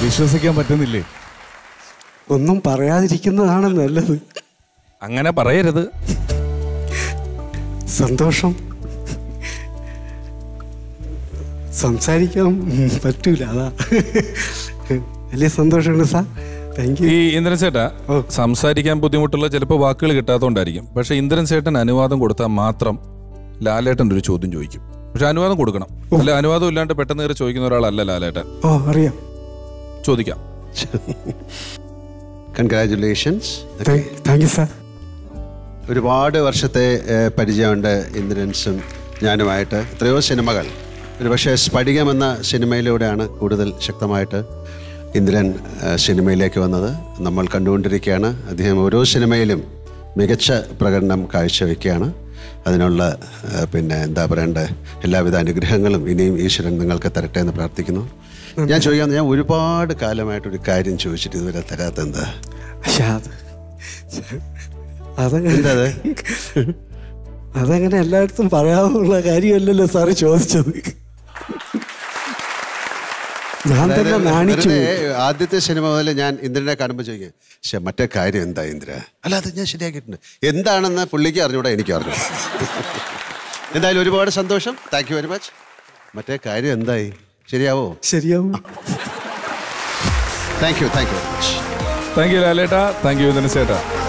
വിശ്വസിക്കാൻ പറ്റുന്നില്ലേ ഒന്നും പറയാതിരിക്കുന്നതാണ് നല്ലത് അങ്ങനെ പറയരുത് സന്തോഷം സംസാരിക്കാൻ ഉം, പറ്റൂല അതാ വലിയ സന്തോഷമുണ്ട് സാർ താങ്ക് യു ഈ ഇന്ദ്രൻ ചേട്ടാ സംസാരിക്കാൻ ബുദ്ധിമുട്ടുള്ള ചിലപ്പോൾ വാക്കുകൾ കിട്ടാത്തതുകൊണ്ടായിരിക്കും പക്ഷെ ഇന്ദ്രൻ ചേട്ടൻ അനുവാദം കൊടുത്താൽ മാത്രം ലാലേട്ടൻ ഒരു ചോദ്യം ചോദിക്കും പക്ഷെ അനുവാദം കൊടുക്കണം അല്ല അനുവാദം ഇല്ലാണ്ട് പെട്ടെന്ന് കയറി ചോദിക്കുന്ന ഒരാളല്ല ലാലേട്ടൻ ഓ അറിയാം ചോദിക്കാം കൺഗ്രാറ്റുലേഷൻസ് താങ്ക് യു സാർ ഒരുപാട് വർഷത്തെ ഏഹ്, പരിചയമുണ്ട് ഇന്ദ്രൻസും ഞാനുമായിട്ട് എത്രയോ സിനിമകൾ ഒരുപക്ഷെ സ്ഫടികം എന്ന സിനിമയിലൂടെയാണ് കൂടുതൽ ശക്തമായിട്ട് ഇന്ദ്രൻ ഏഹ്, സിനിമയിലേക്ക് വന്നത് നമ്മൾ കണ്ടുകൊണ്ടിരിക്കുകയാണ് അദ്ദേഹം ഓരോ സിനിമയിലും മികച്ച പ്രകടനം കാഴ്ചവെക്കുകയാണ് അതിനുള്ള ഏഹ്, പിന്നെ എന്താ പറയണ്ടേ എല്ലാവിധ അനുഗ്രഹങ്ങളും ഇനിയും ഈശ്വരൻ നിങ്ങൾക്ക് തരട്ടെ എന്ന് പ്രാർത്ഥിക്കുന്നു ഞാൻ ചോദിക്കാൻ ഞാൻ ഒരുപാട് കാലമായിട്ടൊരു കാര്യം ചോദിച്ചിട്ട് ഇതുവരെ തരാത്ത എന്താ പക്ഷെ അത് അതങ്ങനെ എന്താ അത്? അതങ്ങനെ എല്ലായിടത്തും പറയാനുള്ള കാര്യമല്ലല്ലോ സാറ് ചോദിച്ചത് ഞാൻ തന്നെ അതായത് നാണിച്ചു വെറുതെ ആദ്യത്തെ സിനിമ മുതൽ ഞാൻ ഇന്ദ്രനെ കാണുമ്പോൾ ചോദിക്കും പക്ഷെ മറ്റേ കാര്യം എന്താ ഇന്ദ്ര അല്ല അത് ഞാൻ ശരിയാക്കിയിട്ടുണ്ട് എന്താണെന്ന് പുള്ളിക്ക് അറിഞ്ഞൂടാ എനിക്ക് അറിഞ്ഞു എന്തായാലും ഒരുപാട് സന്തോഷം താങ്ക് യു വെരി മച്ച് മറ്റേ കാര്യം എന്തായി ശരിയാവോ ശരിയാവും thank you thank you very much thank you ലാലേട്ടാ താങ്ക് യു ഇന്ദ്രൻ ചേട്ടാ